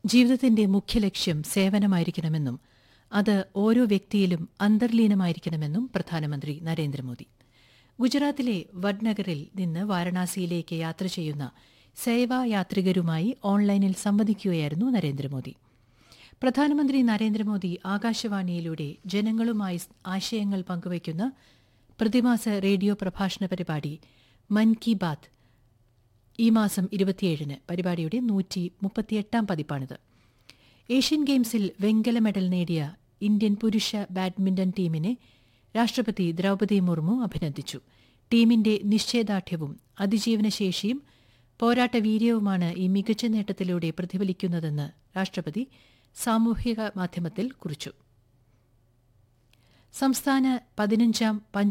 ജീവിതത്തിന്റെ മുഖ്യ ലക്ഷ്യം സേവനമായിരിക്കണമെന്നും അത് ഓരോ വ്യക്തിയിലും അന്തർലീനമായിരിക്കണമെന്നും പ്രധാനമന്ത്രി നരേന്ദ്രമോദി ഗുജറാത്തിലെ വഡ്നഗറിൽ നിന്ന് വാരണാസിയിലേക്ക് യാത്ര ചെയ്യുന്ന സേവാ യാത്രികരുമായി ഓൺലൈനിൽ സംവദിക്കുകയായിരുന്നു നരേന്ദ്രമോദി പ്രധാനമന്ത്രി നരേന്ദ്രമോദി ആകാശവാണിയിലൂടെ ജനങ്ങളുമായി ആശയങ്ങൾ പങ്കുവയ്ക്കുന്ന പ്രതിമാസ റേഡിയോ പ്രഭാഷണ പരിപാടി മൻ കി ബാത്ത് ഈ മാസം ഇരുപത്തിയേഴിന് പരിപാടിയുടെ നൂറ്റി മുപ്പത്തിയെട്ടാം പതിപ്പാണിത് ഏഷ്യൻ ഗെയിംസിൽ വെങ്കല മെഡൽ നേടിയ ഇന്ത്യൻ പുരുഷ ബാഡ്മിന്റൺ ടീമിനെ രാഷ്ട്രപതി ദ്രൌപദി മുർമു അഭിനന്ദിച്ചു ടീമിന്റെ നിശ്ചയദാർഢ്യവും അതിജീവനശേഷിയും പോരാട്ട വീര്യവുമാണ് ഈ മികച്ച നേട്ടത്തിലൂടെ പ്രതിഫലിക്കുന്നതെന്ന് രാഷ്ട്രപതി സാമൂഹിക മാധ്യമത്തിൽ കുറിച്ചു സംസ്ഥാന പതിനഞ്ചാം